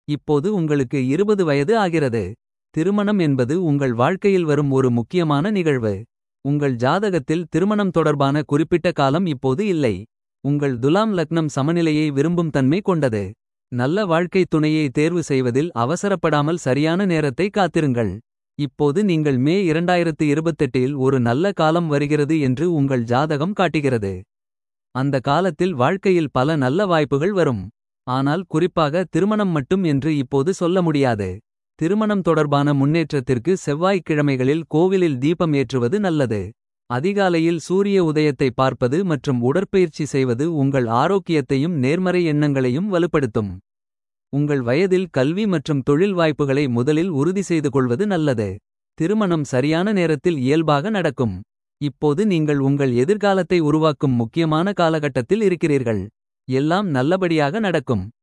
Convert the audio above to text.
இப்போது உங்களுக்கு 20 வயது ஆகிறது. திருமணம் என்பது உங்கள் வாழ்க்கையில் வரும் ஒரு முக்கியமான நிகழ்வு. உங்கள் ஜாதகத்தில் திருமணம் தொடர்பான குறிப்பிட்ட காலம் இப்போது இல்லை. உங்கள் துலாம் லக்னம் சமநிலையை விரும்பும் தன்மை கொண்டது. நல்ல வாழ்க்கை துணையை தேர்வு செய்வதில் அவசரப்படாமல் சரியான நேரத்தை காத்திருங்கள். இப்போது நீங்கள் மே 2028 இல் ஒரு நல்ல காலம் வருகிறது என்று உங்கள் ஜாதகம் காட்டுகிறது. அந்த காலத்தில் வாழ்க்கையில் பல நல்ல வாய்ப்புகள் வரும். ஆனால் குறிப்பாக திருமணம் மட்டும் என்று இப்போது சொல்ல முடியாது. திருமணம் தொடர்பான முன்னேற்றத்திற்கு செவ்வாய்க் கிழமைகளில் கோவிலில் தீபம் ஏற்றுவது நல்லது. அதிகாலையில் சூரிய உதயத்தை பார்ப்பது மற்றும் உடற்பயிற்சி செய்வது உங்கள் ஆரோக்கியத்தையும் நேர்மறை எண்ணங்களையும் வலுப்படுத்தும். உங்கள் வயதில் கல்வி மற்றும் தொழில் வாய்ப்புகளை முதலில் உறுதி செய்து கொள்வது நல்லது. திருமணம் சரியான நேரத்தில் இயல்பாக நடக்கும். இப்போது நீங்கள் உங்கள் எதிர்காலத்தை உருவாக்கும் முக்கியமான காலகட்டத்தில் இருக்கிறீர்கள். எல்லாம் நல்லபடியாக நடக்கும்.